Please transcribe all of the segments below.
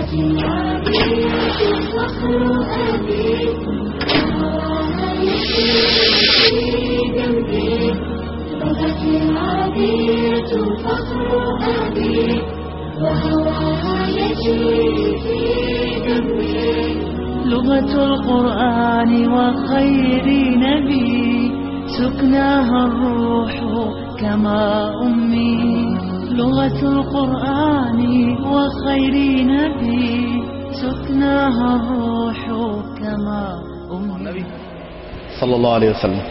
لغة القرآن وخير نبي سكناها الروح كما أمي لغة القرآن وخير نبي سكناها الروح كما أمي النبي صلى الله عليه وسلم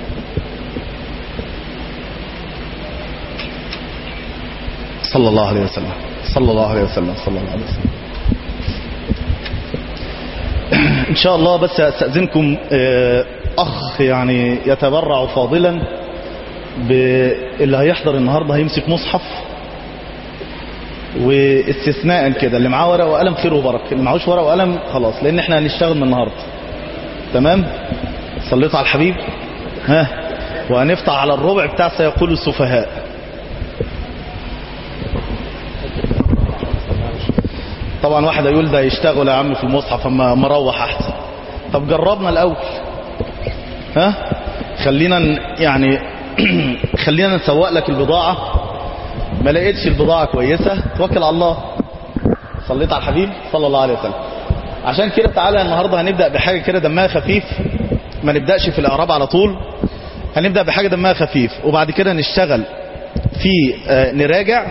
صلى الله عليه وسلم صلى الله عليه وسلم صلى الله عليه وسلم ان شاء الله بس استاذنكم آه، اخ يعني يتبرع فاضلا باللي هيحضر النهارده هيمسك مصحف واستثناء كده اللي معاه ورقه وقلم خير وبركه اللي معهوش ورقه وقلم خلاص لان احنا هنشتغل من النهارده تمام صليت على الحبيب ها وهنفتح على الربع بتاع سيقول السفهاء طبعا واحد يقول ده يشتغل يا عم في المصحف اما مروح احسن طب جربنا الاول ها خلينا ن- يعني خلينا نسوق لك البضاعة ما لقيتش البضاعة كويسة توكل على الله صليت على الحبيب صلى الله عليه وسلم عشان كده تعالى النهاردة هنبدأ بحاجة كده دمها خفيف ما نبدأش في الإعراب على طول هنبدأ بحاجة دمها خفيف وبعد كده نشتغل في آه، نراجع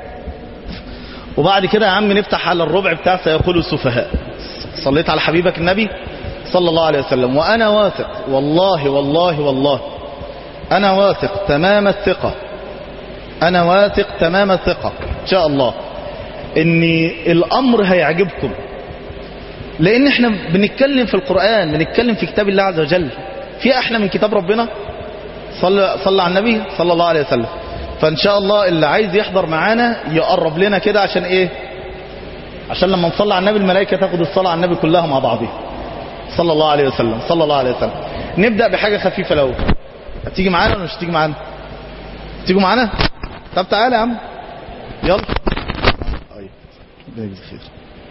وبعد كده يا عم نفتح على الربع بتاع سيقول السفهاء صليت على حبيبك النبي صلى الله عليه وسلم وأنا واثق والله والله والله أنا واثق تمام الثقة أنا واثق تمام الثقة إن شاء الله إن الأمر هيعجبكم لأن إحنا بنتكلم في القرآن بنتكلم في كتاب الله عز وجل في أحلى من كتاب ربنا صلى, صلى على النبي صلى الله عليه وسلم فإن شاء الله اللي عايز يحضر معانا يقرب لنا كده عشان إيه عشان لما نصلي على النبي الملائكة تاخد الصلاة على النبي كلها مع بعضها صلى الله عليه وسلم صلى الله عليه وسلم نبدأ بحاجة خفيفة الأول هتيجي معانا ولا مش هتيجي معانا تيجوا معانا طب تعالى يا عم يلا طيب ربنا يجزيك خير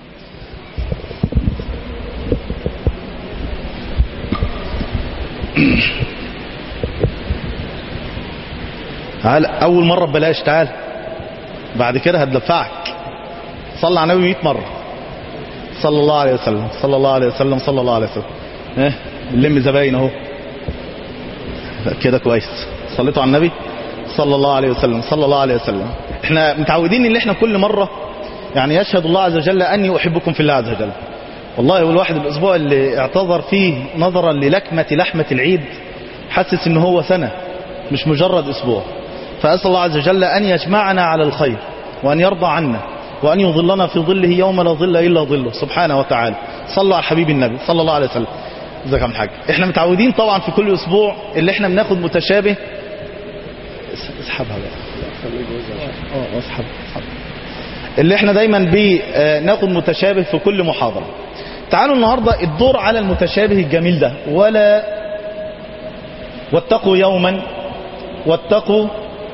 تعال اول مره ببلاش تعال بعد كده هتدفعك صلى على النبي 100 مره صلى الله عليه وسلم صلى الله عليه وسلم صلى الله عليه وسلم ايه بنلم زباين اهو كده كويس صليتوا على النبي صلى الله عليه وسلم صلى الله عليه وسلم احنا متعودين ان احنا كل مره يعني يشهد الله عز وجل اني احبكم في الله عز وجل والله هو الواحد الاسبوع اللي اعتذر فيه نظرا للكمه لحمه العيد حسس ان هو سنه مش مجرد اسبوع فاسال الله عز وجل ان يجمعنا على الخير وان يرضى عنا وان يظلنا في ظله يوم لا ظل الا ظله سبحانه وتعالى صلوا على حبيب النبي صلى الله عليه وسلم ازيك يا عم الحاج احنا متعودين طبعا في كل اسبوع اللي احنا بناخد متشابه اسحبها بقى اه اسحب اسحب اللي احنا دايما بناخد متشابه في كل محاضرة تعالوا النهاردة الدور على المتشابه الجميل ده ولا واتقوا يوما واتقوا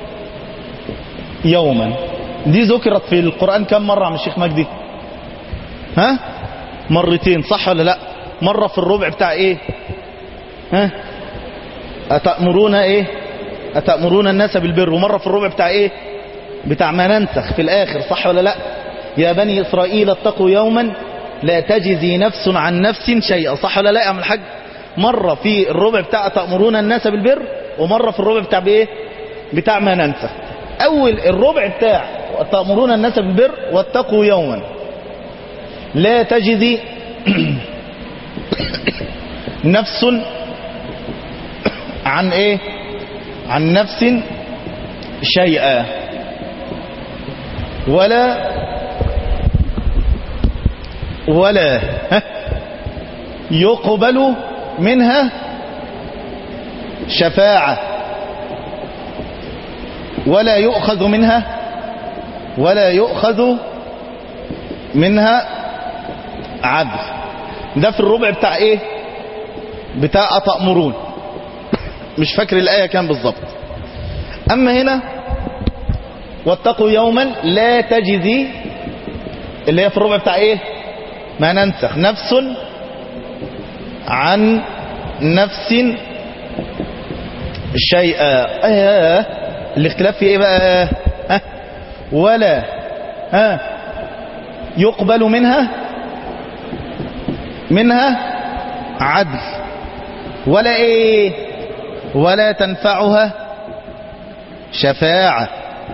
يوما دي ذكرت في القرآن كم مرة عم الشيخ مجدي ها مرتين صح ولا لا مرة في الربع بتاع ايه ها أتأمرون ايه أتأمرون الناس بالبر ومرة في الربع بتاع ايه بتاع ما ننسخ في الآخر صح ولا لا يا بني إسرائيل اتقوا يوما لا تجزي نفس عن نفس شيئا صح ولا لا يا عم الحاج مرة في الربع بتاع تأمرون الناس بالبر ومرة في الربع بتاع بايه بتاع ما ننسخ أول الربع بتاع تأمرون الناس بالبر واتقوا يوما لا تجزي نفس عن ايه عن نفس شيئا ولا ولا يقبل منها شفاعة ولا يؤخذ منها ولا يؤخذ منها عدل ده في الربع بتاع ايه بتاع أتأمرون مش فاكر الآية كان بالظبط أما هنا واتقوا يوما لا تجزي اللي هي في الربع بتاع ايه ما ننسخ نفس عن نفس شيئا آه. الاختلاف في ايه بقى ها ولا ها يقبل منها منها عدل ولا ايه ولا تنفعها شفاعة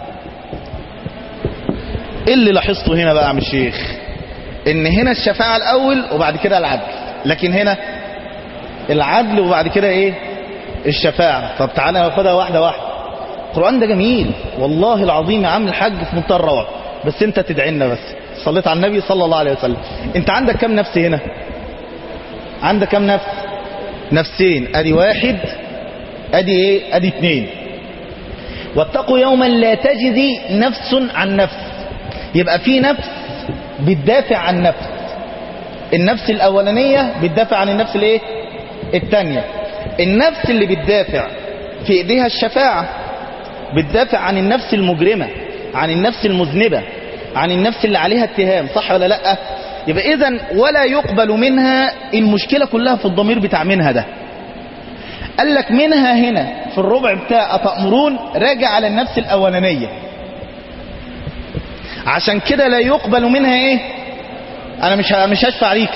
إيه اللي لاحظته هنا بقى يا عم الشيخ ان هنا الشفاعة الاول وبعد كده العدل لكن هنا العدل وبعد كده ايه الشفاعة طب تعالى ناخدها واحدة واحدة القرآن ده جميل والله العظيم يا عم الحاج في منتهى الروعة بس انت تدعي لنا بس صليت على النبي صلى الله عليه وسلم انت عندك كم نفس هنا عندك كم نفس نفسين ادي واحد ادي ايه ادي اتنين واتقوا يوما لا تجزي نفس عن نفس يبقى في نفس بتدافع عن نفس النفس الاولانية بتدافع عن النفس الايه التانية النفس اللي بتدافع في ايديها الشفاعة بتدافع عن النفس المجرمة عن النفس المذنبة عن النفس اللي عليها اتهام صح ولا لا يبقى اذا ولا يقبل منها المشكلة كلها في الضمير بتاع منها ده قال لك منها هنا في الربع بتاع أتأمرون راجع على النفس الأولانية عشان كده لا يقبل منها ايه انا مش مش هشفع عليك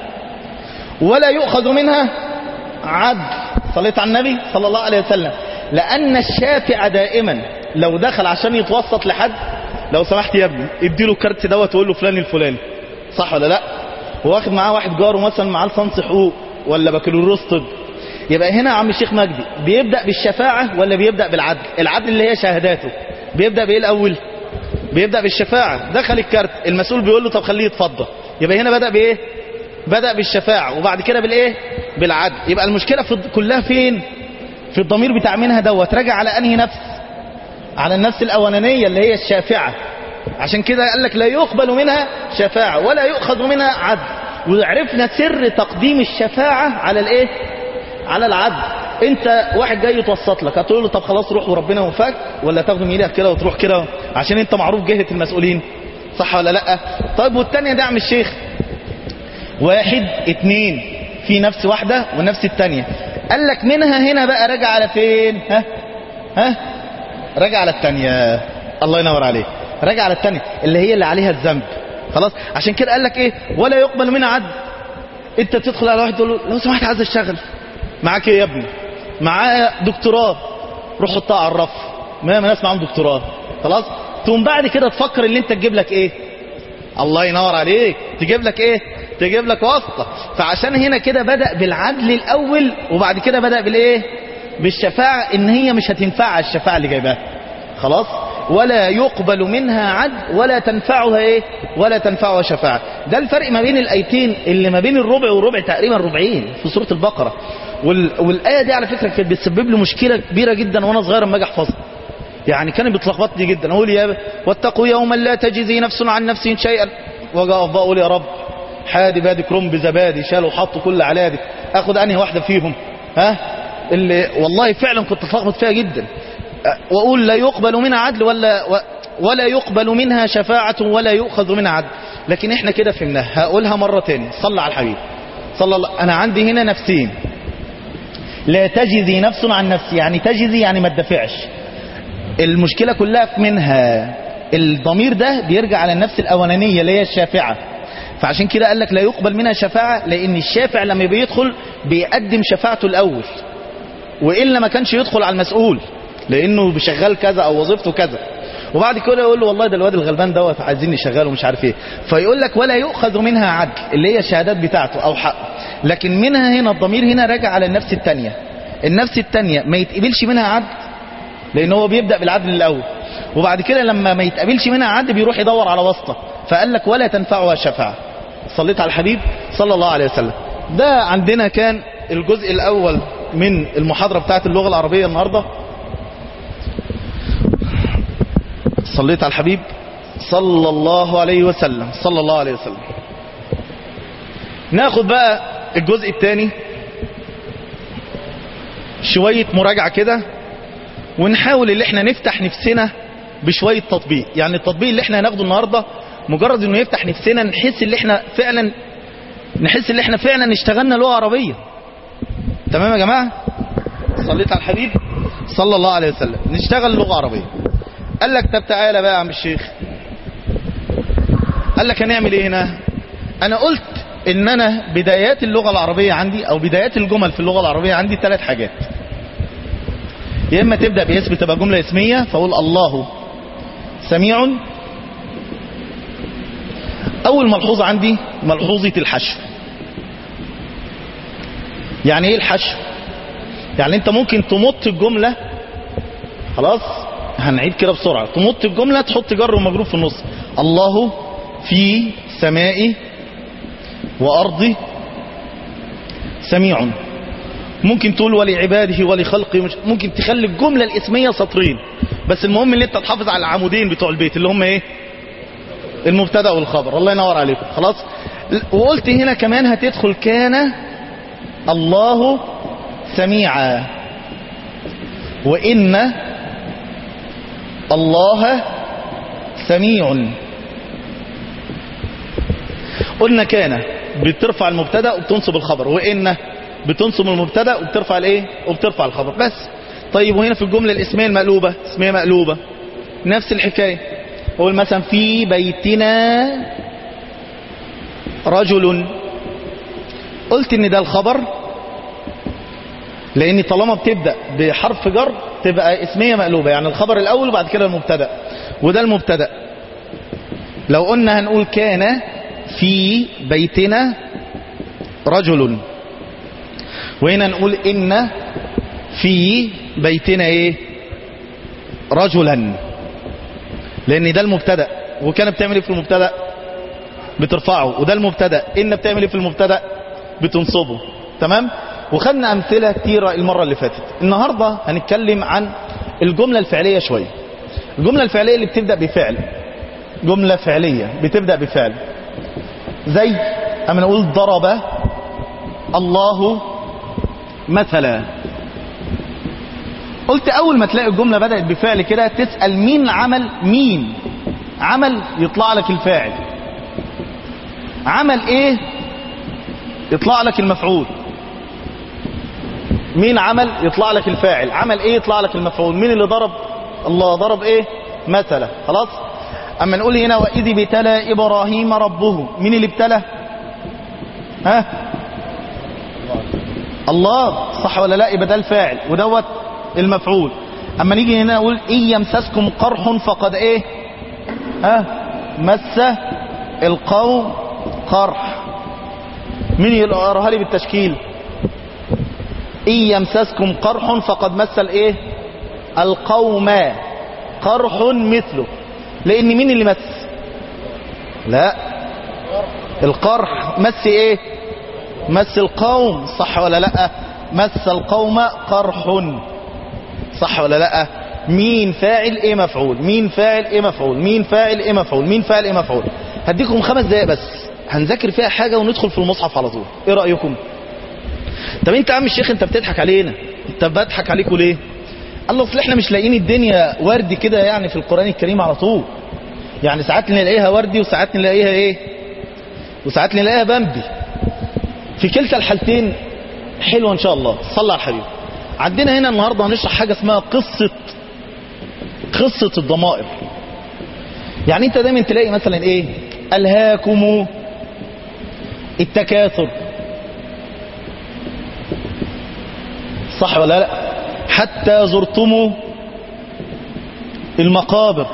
ولا يؤخذ منها عدل صليت على النبي صلى الله عليه وسلم لأن الشافع دائما لو دخل عشان يتوسط لحد لو سمحت يا ابني اديله الكارت دوت وقول له فلان الفلاني صح ولا لا واخد معاه واحد جاره مثلا معاه لصنص حقوق ولا بكالوريوس طب يبقى هنا يا عم الشيخ مجدي بيبدأ بالشفاعة ولا بيبدأ بالعدل العدل اللي هي شهاداته بيبدأ بايه الاول بيبدأ بالشفاعة دخل الكارت المسؤول بيقول له طب خليه يتفضل يبقى هنا بدأ بايه بدأ بالشفاعة وبعد كده بالايه بالعدل يبقى المشكلة في كلها فين في الضمير بتاع منها دوت راجع على انهي نفس على النفس الاولانية اللي هي الشافعة عشان كده قال لك لا يقبل منها شفاعة ولا يؤخذ منها عدل وعرفنا سر تقديم الشفاعة على الايه على العدل انت واحد جاي يتوسط لك هتقول له طب خلاص روح وربنا وفاك ولا تاخده من ايدك كده وتروح كده عشان انت معروف جهة المسؤولين صح ولا لا طيب والتانية ده يا عم الشيخ واحد اتنين في نفس واحدة والنفس التانية قال لك منها هنا بقى راجع على فين ها ها راجع على التانية الله ينور عليك راجع على التانية اللي هي اللي عليها الذنب خلاص عشان كده قال لك ايه ولا يقبل منها عدل انت تدخل على واحد تقول له لو سمحت عايز اشتغل معاك ايه يا ابني معايا دكتوراه روح حطها على الرف ما ناس معاهم دكتوراه خلاص تقوم بعد كده تفكر اللي انت تجيب لك ايه الله ينور عليك تجيب لك ايه تجيب لك واسطة فعشان هنا كده بدأ بالعدل الاول وبعد كده بدأ بالايه بالشفاعة ان هي مش هتنفع الشفاعة اللي جايباها خلاص ولا يقبل منها عدل ولا تنفعها ايه ولا تنفعها شفاعة ده الفرق ما بين الايتين اللي ما بين الربع والربع تقريبا ربعين في سورة البقرة وال... والآية دي على فكرة كانت بتسبب لي مشكلة كبيرة جدا وانا صغير لما اجي احفظها يعني كان بتلخبطني جدا اقول يا واتقوا يوما لا تجزي نفس عن نفس شيئا واجي اقف اقول يا رب حادي بادي كرنب زبادي شالوا وحطوا كل علادي اخد انهي واحدة فيهم ها اللي والله فعلا كنت اتلخبط فيها جدا واقول لا يقبل منها عدل ولا ولا يقبل منها شفاعة ولا يؤخذ منها عدل لكن احنا كده فهمناها هقولها مرة تاني صلى على الحبيب صلى الله انا عندي هنا نفسين لا تجزي نفس عن نفس يعني تجزي يعني ما تدافعش المشكلة كلها في منها الضمير ده بيرجع على النفس الأولانية اللي هي الشافعة فعشان كده قال لك لا يقبل منها شفاعة لأن الشافع لما بيدخل بيقدم شفاعته الأول وإلا ما كانش يدخل على المسؤول لأنه بيشغل كذا أو وظيفته كذا وبعد كده يقول له والله ده الواد الغلبان دوت عايزين نشغله ومش عارف ايه فيقول لك ولا يؤخذ منها عدل اللي هي الشهادات بتاعته او حق لكن منها هنا الضمير هنا راجع على النفس الثانيه النفس الثانيه ما يتقبلش منها عدل لان هو بيبدا بالعدل الاول وبعد كده لما ما يتقبلش منها عدل بيروح يدور على واسطه فقال لك ولا تنفعها شفاعه صليت على الحبيب صلى الله عليه وسلم ده عندنا كان الجزء الاول من المحاضره بتاعت اللغه العربيه النهارده صليت على الحبيب صلى الله عليه وسلم صلى الله عليه وسلم ناخد بقى الجزء الثاني شوية مراجعة كده ونحاول اللي احنا نفتح نفسنا بشوية تطبيق يعني التطبيق اللي احنا هناخده النهاردة مجرد انه يفتح نفسنا نحس اللي احنا فعلا نحس ان احنا فعلا اشتغلنا لغة عربية تمام يا جماعة صليت على الحبيب صلى الله عليه وسلم نشتغل لغة عربية قال لك طب تعالى بقى يا عم الشيخ قال لك هنعمل ايه هنا انا قلت ان انا بدايات اللغة العربية عندي او بدايات الجمل في اللغة العربية عندي ثلاث حاجات يا اما تبدأ باسم تبقى جملة اسمية فاقول الله سميع اول ملحوظة عندي ملحوظة الحشو يعني ايه الحشو يعني انت ممكن تمط الجملة خلاص هنعيد كده بسرعة تمط الجملة تحط جر ومجرور في النص الله في سمائي وأرضي سميع ممكن تقول ولعباده ولخلقه مش ممكن تخلي الجملة الاسمية سطرين بس المهم ان انت تحافظ على العمودين بتوع البيت اللي هم ايه المبتدا والخبر الله ينور عليكم خلاص وقلت هنا كمان هتدخل كان الله سميعا وإن الله سميع قلنا كان بترفع المبتدا وبتنصب الخبر وإن بتنصب المبتدا وبترفع الايه وبترفع الخبر بس طيب وهنا في الجملة الاسمية المقلوبة اسمية مقلوبة نفس الحكاية قول مثلا في بيتنا رجل قلت ان ده الخبر لان طالما بتبدأ بحرف جر تبقى اسمية مقلوبة يعني الخبر الاول وبعد كده المبتدا وده المبتدا لو قلنا هنقول كان في بيتنا رجل وهنا نقول ان في بيتنا ايه رجلا لان ده المبتدا وكان بتعمل ايه في المبتدا بترفعه وده المبتدا ان بتعمل ايه في المبتدا بتنصبه تمام وخدنا امثله كتيره المره اللي فاتت النهارده هنتكلم عن الجمله الفعليه شويه الجمله الفعليه اللي بتبدا بفعل جمله فعليه بتبدا بفعل زي اما نقول ضرب الله مثلا قلت اول ما تلاقي الجمله بدات بفعل كده تسال مين عمل مين عمل يطلع لك الفاعل عمل ايه يطلع لك المفعول مين عمل يطلع لك الفاعل عمل ايه يطلع لك المفعول مين اللي ضرب الله ضرب ايه مثلا خلاص اما نقول هنا واذ ابتلى ابراهيم ربه مين اللي ابتلى ها الله صح ولا لا يبقى ده الفاعل ودوت المفعول اما نيجي هنا نقول ان يمسسكم قرح فقد ايه ها مس القوم قرح مين يقراها لي بالتشكيل ان يمسسكم قرح فقد مس الايه القوم قرح مثله لان مين اللي مس لا القرح مس ايه مس القوم صح ولا لا مس القوم قرح صح ولا لا مين فاعل ايه مفعول مين فاعل ايه مفعول مين فاعل ايه مفعول مين فاعل ايه مفعول هديكم خمس دقايق بس هنذاكر فيها حاجة وندخل في المصحف على طول ايه رأيكم طب انت يا عم الشيخ انت بتضحك علينا انت بضحك عليكم ليه الله اصل احنا مش لاقيين الدنيا وردي كده يعني في القرآن الكريم على طول يعني ساعات نلاقيها وردي وساعات نلاقيها ايه وساعات نلاقيها بامبي في كلتا الحالتين حلوة ان شاء الله صلى على الحبيب عندنا هنا النهاردة هنشرح حاجة اسمها قصة قصة الضمائر يعني انت دايما تلاقي مثلا ايه الهاكم التكاثر صح ولا لا حتى زرتم المقابر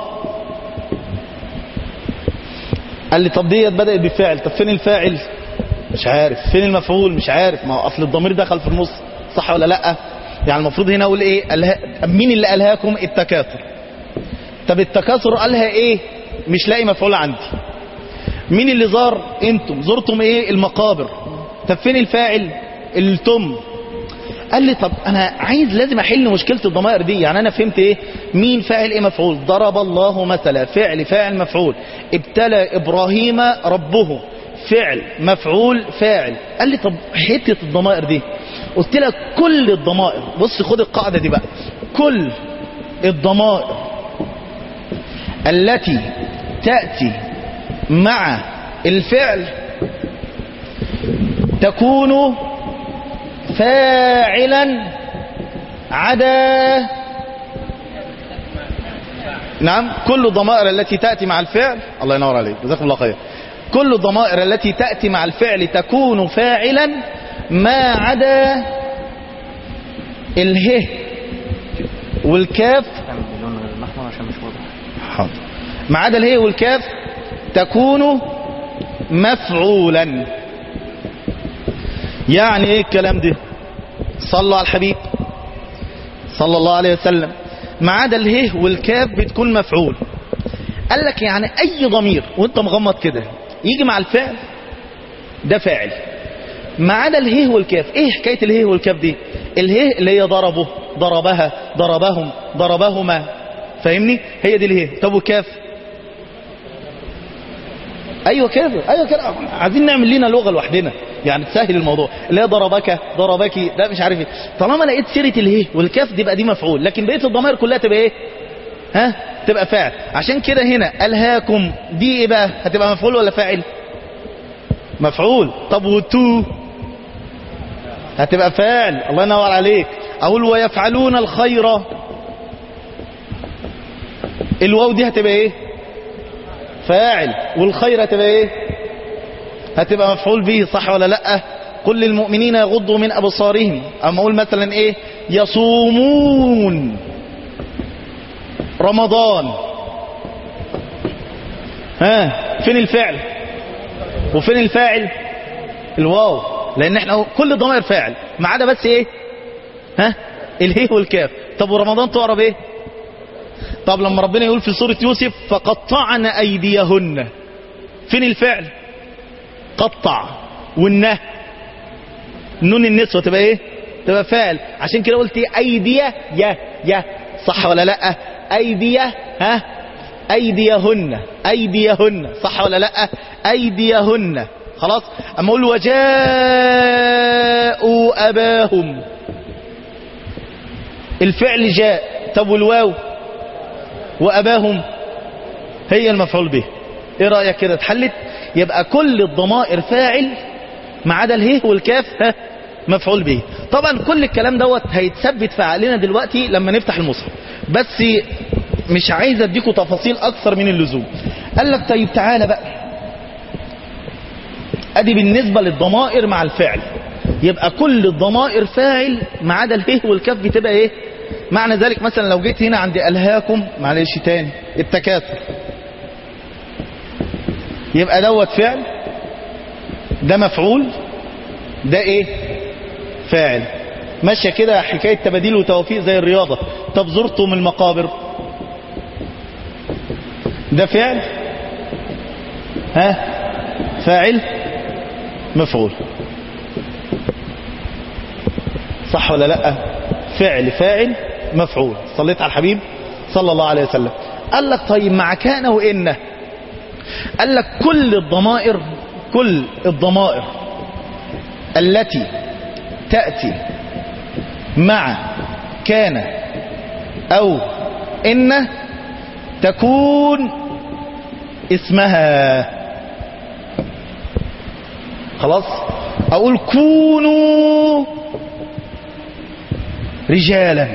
قال لي طب ديت بدأت بفعل طب فين الفاعل مش عارف فين المفعول مش عارف ما هو اصل الضمير دخل في النص صح ولا لا يعني المفروض هنا اقول ايه أله... مين اللي الهاكم التكاثر طب التكاثر قالها ايه مش لاقي مفعول عندي مين اللي زار انتم زرتم ايه المقابر طب فين الفاعل التم قال لي طب انا عايز لازم احل مشكله الضمائر دي يعني انا فهمت ايه مين فاعل ايه مفعول ضرب الله مثلا فعل فاعل مفعول ابتلى ابراهيم ربه فعل مفعول فاعل قال لي طب حته الضمائر دي قلت لك كل الضمائر بص خد القاعده دي بقى كل الضمائر التي تاتي مع الفعل تكون فاعلا عدا نعم كل الضمائر التي تأتي مع الفعل الله ينور عليك جزاكم الله خير كل الضمائر التي تأتي مع الفعل تكون فاعلا ما عدا اله والكاف تعمل بلون غير الاحمر عشان مش واضح حاضر ما عدا اله والكاف تكون مفعولا يعني ايه الكلام ده صلوا على الحبيب صلى الله عليه وسلم ما عدا اله والكاف بتكون مفعول قال لك يعني اي ضمير وانت مغمض كده يجي مع الفعل ده فاعل ما عدا اله والكاف ايه حكايه اله والكاف دي اله اللي هي ضربه ضربها ضربهم ضربهما فاهمني هي دي اله طب والكاف ايوه كده ايوه كده عايزين نعمل لنا لغه لوحدنا يعني تسهل الموضوع اللي هي ضربك ضربك ده مش عارف ايه طالما لقيت سيره اله والكاف دي يبقى دي مفعول لكن بقيه الضمائر كلها تبقى ايه ها تبقى فاعل عشان كده هنا الهاكم دي ايه بقى هتبقى مفعول ولا فاعل مفعول طب وتو هتبقى فاعل الله ينور عليك اقول ويفعلون الخير الواو دي هتبقى ايه فاعل والخير هتبقى ايه هتبقى مفعول به صح ولا لا قل للمؤمنين يغضوا من ابصارهم اما اقول مثلا ايه يصومون رمضان ها فين الفعل وفين الفاعل الواو لان احنا كل ضمائر فاعل ما عدا بس ايه ها الهي والكاف طب ورمضان تعرب ايه طب لما ربنا يقول في سورة يوسف فقطعن ايديهن فين الفعل قطع والنه نون النسوة تبقى ايه تبقى فاعل عشان كده قلت ايه ايديه يا يا صح ولا لا ايديه ها ايديهن ايديهن صح ولا لا ايديهن خلاص اما اقول وجاءوا اباهم الفعل جاء طب والواو واباهم هي المفعول به ايه رايك كده اتحلت يبقى كل الضمائر فاعل ما عدا اله والكاف ها مفعول به طبعا كل الكلام دوت هيتثبت في عقلنا دلوقتي لما نفتح المصحف بس مش عايز اديكم تفاصيل اكثر من اللزوم قال لك طيب تعالى بقى ادي بالنسبه للضمائر مع الفعل يبقى كل الضمائر فاعل ما عدا اله والكاف بتبقى ايه معنى ذلك مثلا لو جيت هنا عند الهاكم معلش تاني التكاثر يبقى دوت فعل ده مفعول ده ايه فاعل ماشيه كده حكايه تباديل وتوافيق زي الرياضه طب زرتم المقابر ده فعل ها فاعل مفعول صح ولا لا فعل فاعل مفعول صليت على الحبيب صلى الله عليه وسلم قال لك طيب مع كان وإن قال لك كل الضمائر كل الضمائر التي تأتي مع كان أو إن تكون اسمها خلاص أقول كونوا رجالا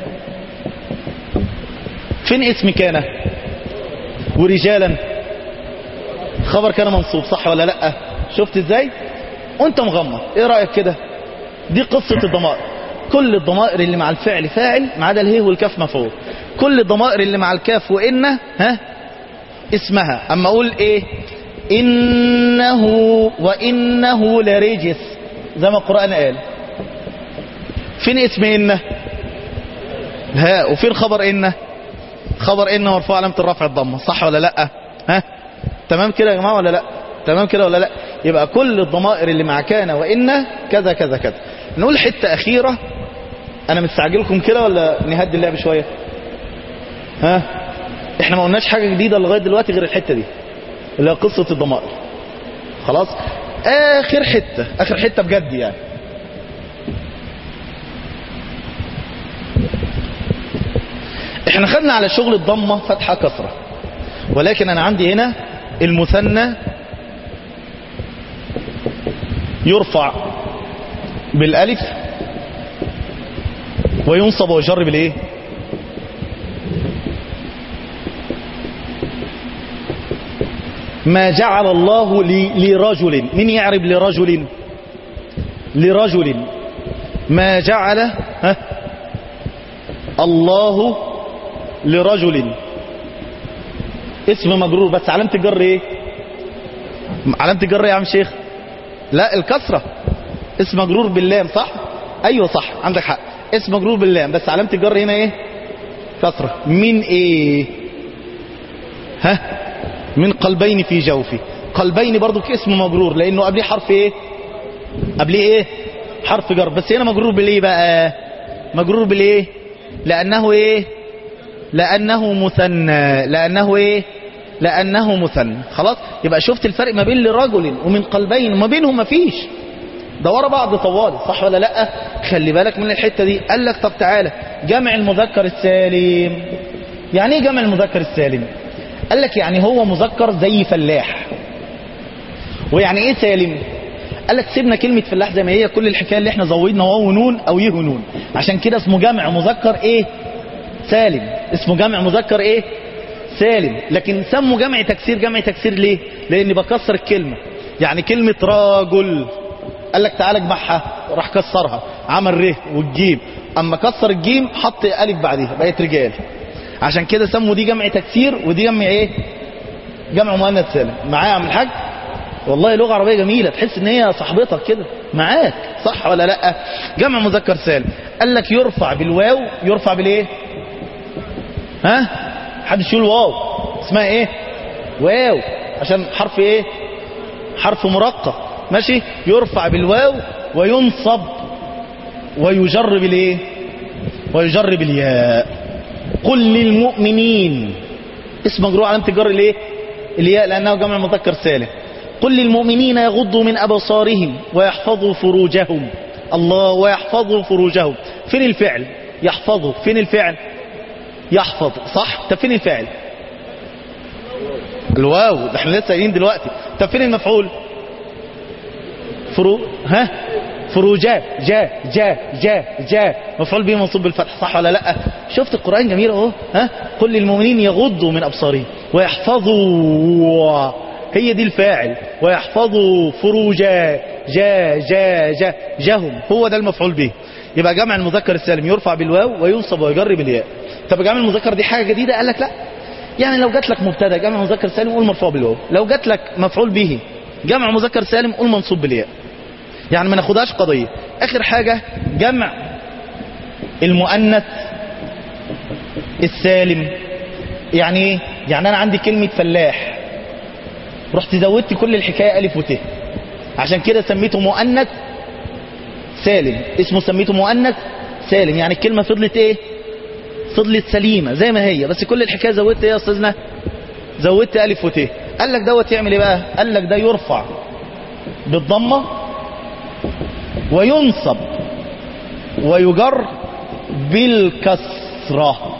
فين اسم كان ورجالا خبر كان منصوب صح ولا لا شفت ازاي وانت مغمض ايه رأيك كده دي قصة الضمائر كل الضمائر اللي مع الفعل فاعل ما عدا الهي والكاف مفعول كل الضمائر اللي مع الكاف وإن ها اسمها اما اقول ايه انه وانه لرجس زي ما القرآن قال فين اسم إن ها وفين خبر إن خبر إن مرفوع علامة الرفع الضمة صح ولا لا ها تمام كده يا جماعة ولا لا تمام كده ولا لا يبقى كل الضمائر اللي مع كان وإن كذا كذا كذا نقول حتة أخيرة أنا مستعجلكم كده ولا نهدي اللعب شوية ها احنا ما قلناش حاجة جديدة لغاية دلوقتي غير الحتة دي اللي هي قصة الضمائر خلاص آخر حتة آخر حتة بجد يعني احنا خدنا على شغل الضمة فتحة كسرة ولكن انا عندي هنا المثنى يرفع بالالف وينصب ويجر بالايه ما جعل الله ل- لرجل من يعرب لرجل لرجل ما جعل ها الله لرجل اسم مجرور بس علامة الجر ايه علامة الجر إيه يا عم شيخ لا الكسرة اسم مجرور باللام صح ايوه صح عندك حق اسم مجرور باللام بس علامة الجر هنا ايه كسرة من ايه ها من قلبين في جوفي قلبين برضو اسم مجرور لانه قبليه حرف ايه قبليه ايه حرف جر بس هنا مجرور بالايه بقى مجرور بالايه لانه ايه لانه مثنى لانه ايه لانه مثنى خلاص يبقى شفت الفرق ما بين لرجل ومن قلبين وما بينهم مفيش ده ورا بعض طوال صح ولا لا خلي بالك من الحته دي قال لك طب تعالى جمع المذكر السالم يعني ايه جمع المذكر السالم قال لك يعني هو مذكر زي فلاح ويعني ايه سالم قال لك سيبنا كلمة فلاح زي ما هي كل الحكاية اللي احنا زودنا واو ونون او يه ونون عشان كده اسمه جمع مذكر ايه سالم اسمه جمع مذكر ايه سالم لكن سموا جمع تكسير جمع تكسير ليه لاني بكسر الكلمة يعني كلمة راجل قال لك تعالى اجمعها راح كسرها عمل ره والجيم اما كسر الجيم حط الف بعديها بقت رجال عشان كده سموا دي جمع تكسير ودي جمع ايه جمع مؤنث سالم معايا يا عم الحاج والله لغه عربيه جميله تحس ان هي صاحبتك كده معاك صح ولا لا جمع مذكر سالم قال لك يرفع بالواو يرفع بالايه ها حد يقول واو اسمها ايه واو عشان حرف ايه حرف مرقق ماشي يرفع بالواو وينصب ويجر بالايه ويجر بالياء قل للمؤمنين اسم مجرور علامه الجر الايه الياء لانه جمع مذكر سالم قل للمؤمنين يغضوا من ابصارهم ويحفظوا فروجهم الله ويحفظوا فروجهم فين الفعل يحفظوا فين الفعل يحفظ صح طب فين الفعل الواو ده احنا لسه قايلين دلوقتي طب فين المفعول فرو ها فروجا جا جا جا جا مفعول به منصوب بالفتح صح ولا لا شفت القرآن جميل اهو ها قل للمؤمنين يغضوا من أبصارهم ويحفظوا هي دي الفاعل ويحفظوا فروجا جا جا جا جهم هو ده المفعول به يبقى جمع المذكر السالم يرفع بالواو وينصب ويجر بالياء طب جمع المذكر دي حاجة جديدة قال لك لا يعني لو جات لك مبتدا جمع مذكر سالم قول مرفوع بالواو لو جات لك مفعول به جمع مذكر سالم قول منصوب بالياء يعني ما ناخدهاش قضية اخر حاجة جمع المؤنث السالم يعني ايه يعني انا عندي كلمة فلاح رحت زودت كل الحكاية الف وت عشان كده سميته مؤنث سالم اسمه سميته مؤنث سالم يعني الكلمة فضلت ايه فضلت سليمة زي ما هي بس كل الحكاية زودت ايه يا استاذنا زودت الف وت قال لك دوت يعمل ايه بقى قال لك ده يرفع بالضمه وينصب ويجر بالكسرة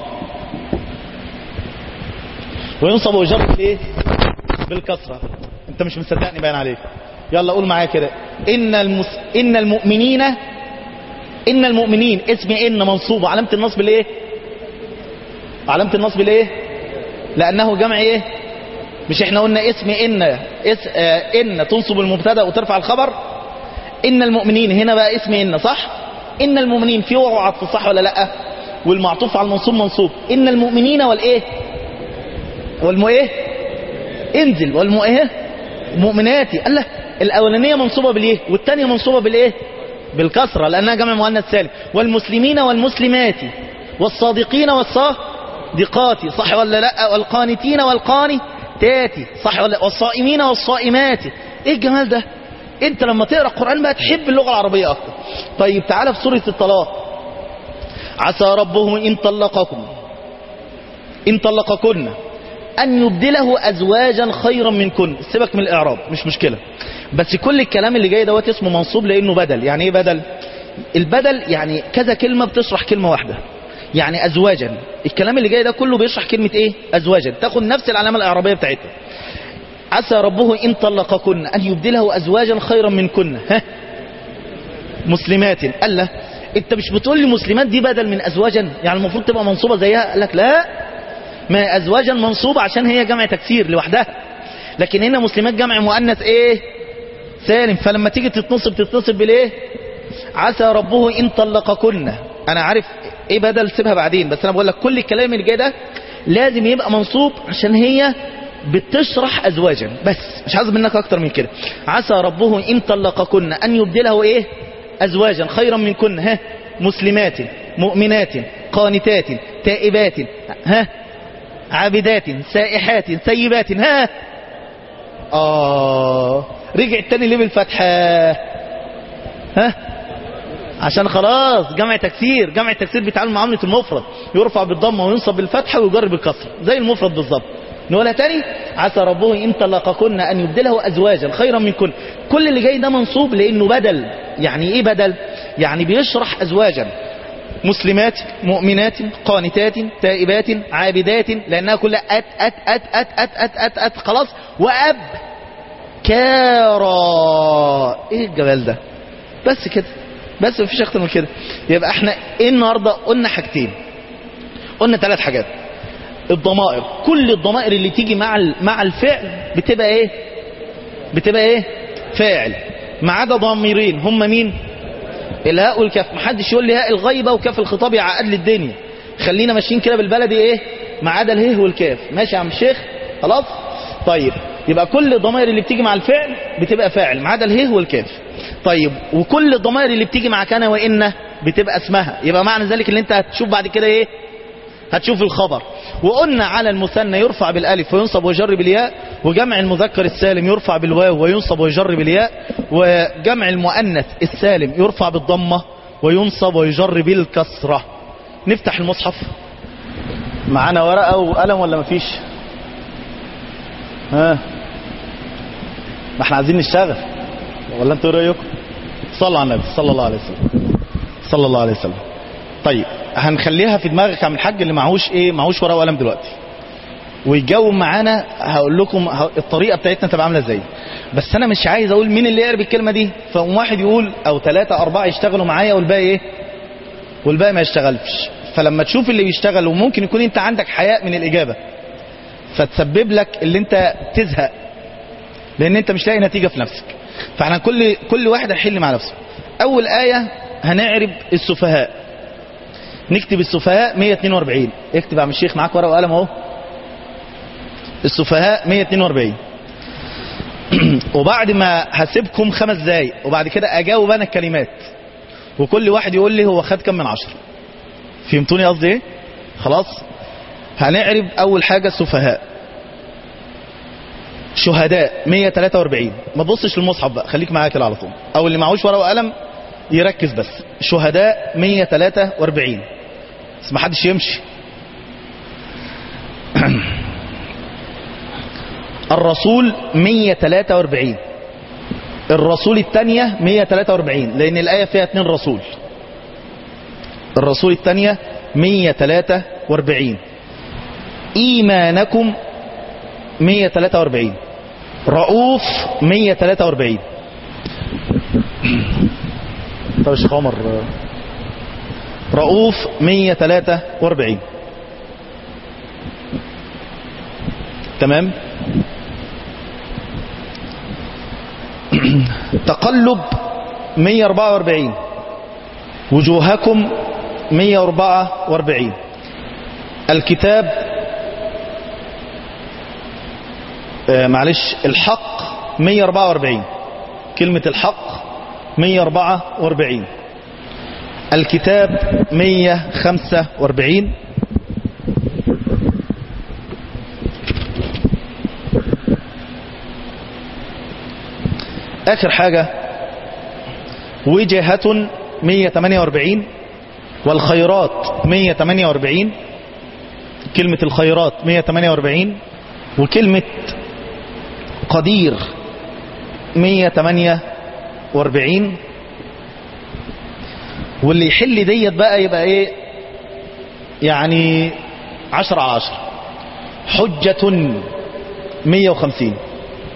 وينصب ويجر بالايه بالكسرة انت مش مصدقني باين عليك يلا قول معايا كده ان المس... ان المؤمنين ان المؤمنين اسم ان منصوب علامة النصب الايه علامة النصب الايه لانه جمع ايه مش احنا قلنا اسم ان اس... آه ان تنصب المبتدا وترفع الخبر ان المؤمنين هنا بقى اسم ان صح ان المؤمنين في وقع عطف صح ولا لا والمعطوف على المنصوب منصوب ان المؤمنين والايه والمو ايه انزل والمو ايه مؤمناتي الله الاولانيه منصوبه بالايه والثانيه منصوبه بالايه بالكسره لانها جمع مؤنث سالم والمسلمين والمسلمات والصادقين والصادقات صح ولا لا والقانتين والقانتات صح ولا والصائمين والصائمات ايه الجمال ده انت لما تقرا القران بقى تحب اللغه العربيه اكتر طيب تعالى في سوره الطلاق عسى ربه ان طلقكم ان طلقكن ان يبدله ازواجا خيرا منكن سيبك من الاعراب مش مشكله بس كل الكلام اللي جاي دوت اسمه منصوب لانه بدل يعني ايه بدل البدل يعني كذا كلمه بتشرح كلمه واحده يعني ازواجا الكلام اللي جاي ده كله بيشرح كلمه ايه ازواجا تاخد نفس العلامه الاعرابيه بتاعتها عسى ربه إن طلقكن أن يبدله أزواجا خيرا منكن ها مسلمات قال له انت مش بتقول لي مسلمات دي بدل من أزواجا يعني المفروض تبقى منصوبة زيها قال لك لا ما أزواجا منصوبة عشان هي جمع تكسير لوحدها لكن هنا مسلمات جمع مؤنث ايه سالم فلما تيجي تتنصب تتنصب بالايه عسى ربه ان طلقكن انا عارف ايه بدل سيبها بعدين بس انا بقول لك كل الكلام اللي جاي ده لازم يبقى منصوب عشان هي بتشرح ازواجا بس مش عايز منك اكتر من كده عسى ربه ان طلقكن ان يبدله ايه ازواجا خيرا منكن ها مسلمات مؤمنات قانتات تائبات ها عابدات سائحات سيبات ها آه رجع التاني ليه بالفتحة ها عشان خلاص جمع تكسير جمع التكسير بيتعامل معاملة المفرد يرفع بالضمة وينصب بالفتحة ويجر بالكسر زي المفرد بالظبط نقولها تاني عسى ربه إن طلقكن أن يبدله أزواجا خيرا منكن كل اللي جاي ده منصوب لأنه بدل يعني إيه بدل يعني بيشرح أزواجا مسلمات مؤمنات قانتات تائبات عابدات لأنها كلها أت أت أت أت أت أت أت, أت خلاص وأب كارا إيه الجمال ده بس كده بس مفيش أكتر من كده يبقى احنا إيه النهاردة قلنا حاجتين قلنا ثلاث حاجات الضمائر كل الضمائر اللي تيجي مع مع الفعل بتبقى ايه بتبقى ايه فاعل ما عدا ضميرين هم مين الهاء والكاف محدش يقول لي هاء الغيبة وكاف الخطاب يعقد لي الدنيا خلينا ماشيين كده بالبلدي ايه ما عدا اله والكاف ماشي يا عم الشيخ خلاص طيب يبقى كل الضمائر اللي بتيجي مع الفعل بتبقى فاعل ما عدا اله والكاف طيب وكل الضمائر اللي بتيجي مع كان وان بتبقى اسمها يبقى معنى ذلك اللي انت هتشوف بعد كده ايه هتشوف الخبر وقلنا على المثنى يرفع بالالف وينصب ويجر بالياء وجمع المذكر السالم يرفع بالواو وينصب ويجر بالياء وجمع المؤنث السالم يرفع بالضمه وينصب ويجر بالكسره نفتح المصحف معانا ورقه وقلم ولا مفيش ها ما احنا عايزين نشتغل ولا انتوا ايه رايكم صلوا على النبي صلى الله عليه وسلم صلى الله عليه وسلم طيب هنخليها في دماغك عم الحاج اللي معهوش ايه معهوش ورقه وقلم دلوقتي ويجاوب معانا هقول لكم الطريقه بتاعتنا تبقى عامله ازاي بس انا مش عايز اقول مين اللي يقرب الكلمه دي فقوم واحد يقول او ثلاثة أربعة يشتغلوا معايا والباقي ايه والباقي ما يشتغلش فلما تشوف اللي بيشتغل وممكن يكون انت عندك حياء من الاجابه فتسبب لك اللي انت تزهق لان انت مش لاقي نتيجه في نفسك فاحنا كل كل واحد هيحل مع نفسه اول ايه هنعرب السفهاء نكتب السفهاء 142 اكتب يا عم الشيخ معاك ورقه وقلم اهو السفهاء 142 وبعد ما هسيبكم خمس دقايق وبعد كده اجاوب انا الكلمات وكل واحد يقول لي هو خد كم من عشرة فهمتوني قصدي ايه خلاص هنعرب اول حاجة السفهاء شهداء 143 ما تبصش للمصحف بقى خليك معايا كده على طول او اللي معهوش ورقه وقلم يركز بس شهداء 143 بس ما حدش يمشي الرسول 143 الرسول الثانية 143 لأن الآية فيها اثنين رسول الرسول الثانية 143 إيمانكم 143 رؤوف 143 طب الشيخ عمر رؤوف 143 تمام تقلب 144 وجوهكم 144 الكتاب آه معلش الحق 144 كلمة الحق 144 الكتاب 145 آخر حاجة وجهة 148 والخيرات 148 كلمة الخيرات 148 وكلمة قدير 148 واللي يحل ديت بقى يبقى ايه يعني 10 على 10 حجة 150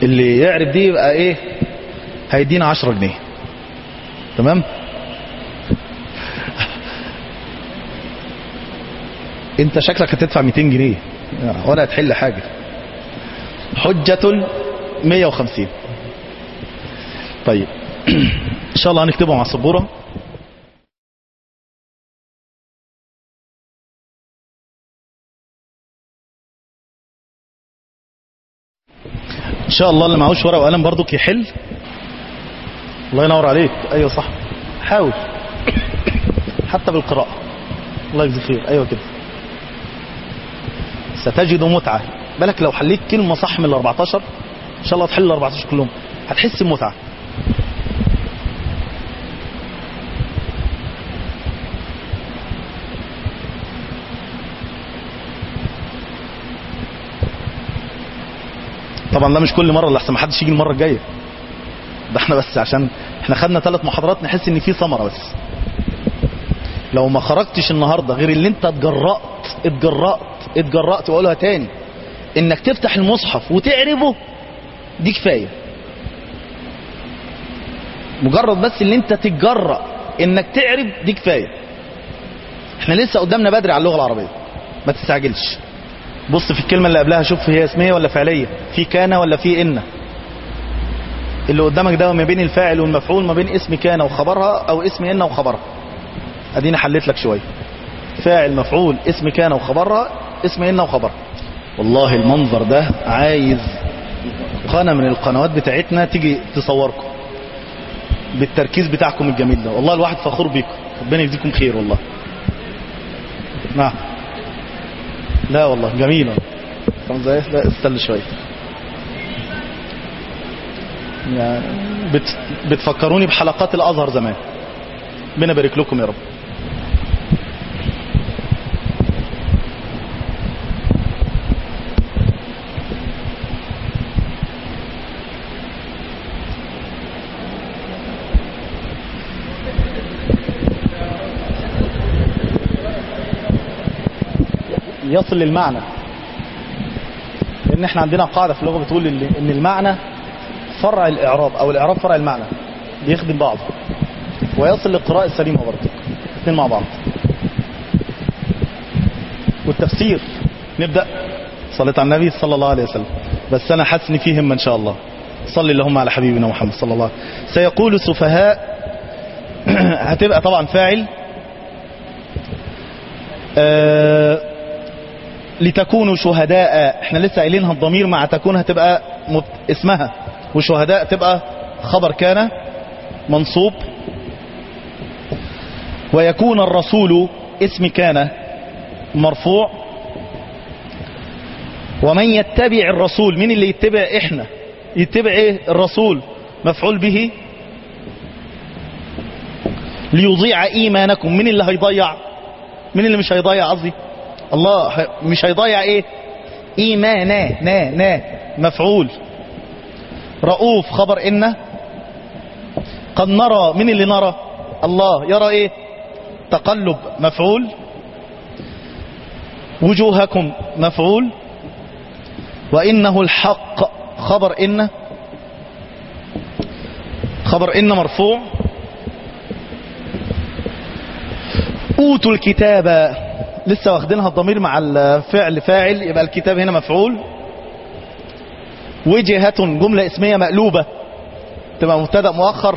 اللي يعرف دي يبقى ايه هيدينا 10 جنيه تمام انت شكلك هتدفع 200 جنيه ولا هتحل حاجة حجة 150 طيب ان شاء الله هنكتبهم على السبورة ان شاء الله اللي معهوش ورقه وقلم برضك يحل الله ينور عليك ايوه صح حاول حتى بالقراءه الله يجزي خير ايوه كده ستجد متعه بالك لو حليت كلمه صح من ال 14 ان شاء الله تحل ال 14 كلهم هتحس بمتعه طبعا ده مش كل مره لحسن ما حدش يجي المره الجايه ده احنا بس عشان احنا خدنا ثلاث محاضرات نحس ان في ثمره بس لو ما خرجتش النهارده غير اللي انت اتجرأت اتجرأت اتجرأت واقولها تاني انك تفتح المصحف وتعربه دي كفايه مجرد بس اللي انت تتجرأ انك تعرب دي كفايه احنا لسه قدامنا بدري على اللغه العربيه ما تستعجلش بص في الكلمة اللي قبلها شوف هي اسمية ولا فعلية في كان ولا في إن اللي قدامك ده ما بين الفاعل والمفعول ما بين اسم كان وخبرها أو اسم إن وخبرها أديني حليت لك شوية فاعل مفعول اسم كان وخبرها اسم إن وخبرها والله المنظر ده عايز قناة من القنوات بتاعتنا تيجي تصوركم بالتركيز بتاعكم الجميل ده والله الواحد فخور بيكم ربنا يجزيكم خير والله نعم لا والله جميلة خمس دقايق لا استنى شوية يعني بت بتفكروني بحلقات الأزهر زمان ربنا يبارك لكم يا رب يصل للمعنى لان احنا عندنا قاعدة في اللغة بتقول ان المعنى فرع الاعراب او الاعراب فرع المعنى بيخدم بعض ويصل للقراءة السليمة برضه الاثنين مع بعض والتفسير نبدأ صليت على النبي صلى الله عليه وسلم بس انا حاسس ان فيه همة ان شاء الله صلي اللهم على حبيبنا محمد صلى الله عليه وسلم سيقول السفهاء هتبقى طبعا فاعل آه لتكونوا شهداء احنا لسه قايلينها الضمير مع تكون هتبقى مت... اسمها وشهداء تبقى خبر كان منصوب ويكون الرسول اسم كان مرفوع ومن يتبع الرسول مين اللي يتبع احنا يتبع ايه الرسول مفعول به ليضيع ايمانكم مين اللي هيضيع مين اللي مش هيضيع قصدي الله مش هيضيع ايه ايمانا نا نا مفعول رؤوف خبر ان قد نرى من اللي نرى الله يرى ايه تقلب مفعول وجوهكم مفعول وانه الحق خبر ان خبر ان مرفوع اوتوا الكتاب لسه واخدينها الضمير مع الفعل فاعل يبقى الكتاب هنا مفعول وجهة جملة اسمية مقلوبة تبقى مبتدا مؤخر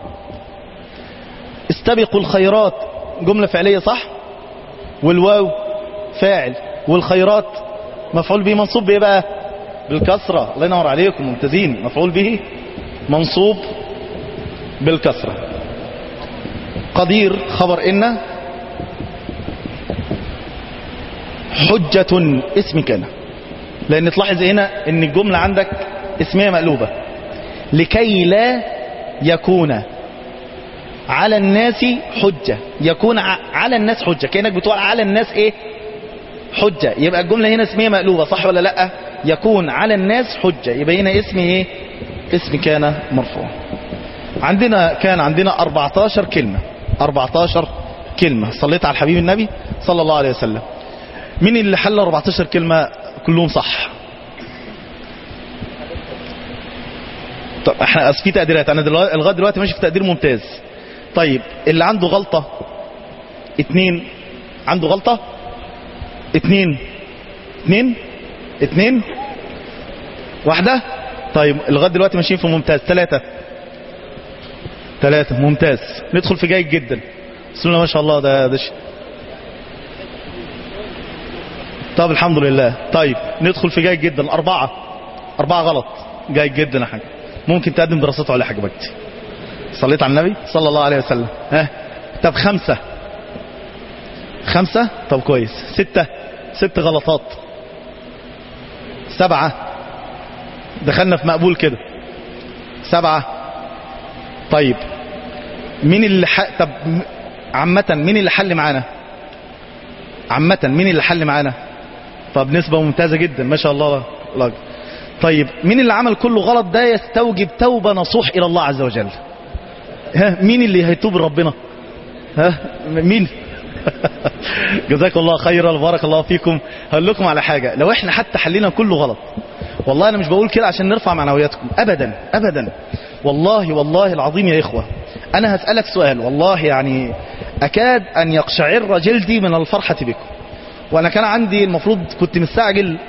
استبقوا الخيرات جملة فعلية صح والواو فاعل والخيرات مفعول به منصوب بايه بقى بالكسرة الله ينور عليكم ممتازين مفعول به منصوب بالكسرة قدير خبر إن حجة اسم كان لأن تلاحظ هنا أن الجملة عندك اسمية مقلوبة لكي لا يكون على الناس حجة يكون على الناس حجة كأنك بتقول على الناس ايه حجة يبقى الجملة هنا اسمية مقلوبة صح ولا لا يكون على الناس حجة يبقى هنا اسم ايه اسم كان مرفوع عندنا كان عندنا 14 كلمة 14 كلمة صليت على الحبيب النبي صلى الله عليه وسلم مين اللي حل 14 كلمة كلهم صح طب احنا أصل في تقديرات انا دلوقتي لغايه دلوقتي ماشي في تقدير ممتاز طيب اللي عنده غلطه اتنين عنده غلطه اتنين اتنين اتنين واحده طيب لغايه دلوقتي ماشيين في ممتاز ثلاثه ثلاثه ممتاز ندخل في جيد جدا بسم الله ما شاء الله ده ده شيء طب الحمد لله طيب ندخل في جيد جدا أربعة أربعة غلط جيد جدا يا حاج ممكن تقدم دراسات على حاجة بكتي صليت على النبي صلى الله عليه وسلم ها طب خمسة خمسة طب كويس ستة ست غلطات سبعة دخلنا في مقبول كده سبعة طيب مين اللي ح... طب م- عامة مين اللي حل معانا عامة مين اللي حل معانا طب نسبة ممتازة جدا ما شاء الله الله طيب مين اللي عمل كله غلط ده يستوجب توبة نصوح إلى الله عز وجل ها مين اللي هيتوب ربنا ها مين جزاك الله خيرا وبارك الله فيكم هقول لكم على حاجة لو احنا حتى حلينا كله غلط والله انا مش بقول كده عشان نرفع معنوياتكم ابدا ابدا والله والله العظيم يا اخوة انا هسألك سؤال والله يعني اكاد ان يقشعر جلدي من الفرحة بكم وانا كان عندي المفروض كنت مستعجل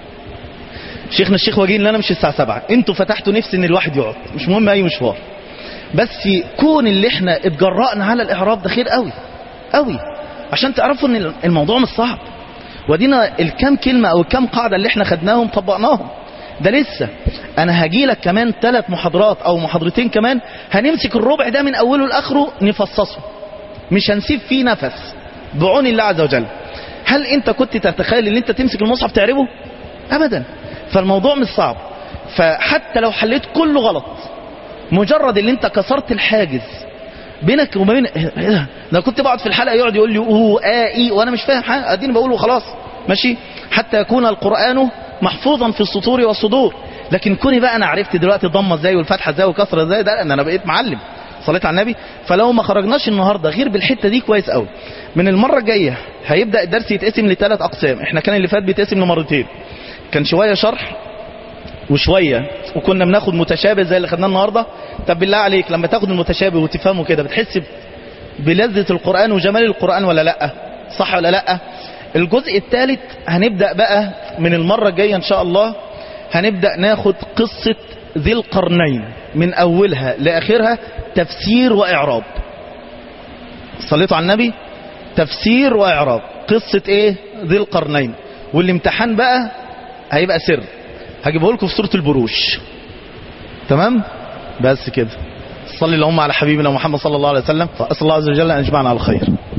شيخنا الشيخ وجيه ان انا مش الساعة سبعة انتوا فتحتوا نفسي ان الواحد يقعد مش مهم اي مشوار بس كون اللي احنا اتجرأنا على الاعراب ده خير قوي قوي عشان تعرفوا ان الموضوع مش صعب ودينا الكام كلمة او الكام قاعدة اللي احنا خدناهم طبقناهم ده لسه انا هجي لك كمان ثلاث محاضرات او محاضرتين كمان هنمسك الربع ده من اوله لاخره نفصصه مش هنسيب فيه نفس بعون الله عز وجل هل انت كنت تتخيل ان انت تمسك المصحف تعربه ابدا فالموضوع مش صعب فحتى لو حليت كله غلط مجرد اللي انت كسرت الحاجز بينك وبين إيه ده؟ انا كنت بقعد في الحلقه يقعد يقول لي اوه اه اي وانا مش فاهم حاجه اديني بقوله وخلاص ماشي حتى يكون القران محفوظا في السطور والصدور لكن كوني بقى انا عرفت دلوقتي الضمه ازاي والفتحه ازاي والكسره ازاي ده لان انا بقيت معلم صليت على النبي فلو ما خرجناش النهارده غير بالحته دي كويس قوي من المره الجايه هيبدا الدرس يتقسم لثلاث اقسام احنا كان اللي فات بيتقسم لمرتين كان شويه شرح وشوية وكنا بناخد متشابه زي اللي خدناه النهاردة طب بالله عليك لما تاخد المتشابه وتفهمه كده بتحس بلذة القرآن وجمال القرآن ولا لا صح ولا لا الجزء الثالث هنبدأ بقى من المرة الجاية ان شاء الله هنبدأ ناخد قصة ذي القرنين من اولها لاخرها تفسير واعراب صليتوا على النبي تفسير واعراب قصة ايه ذي القرنين والامتحان بقى هيبقى سر هجيبه لكم في سورة البروج تمام بس كده صلي اللهم على حبيبنا محمد صلى الله عليه وسلم فأسأل الله عز وجل أن يجمعنا على الخير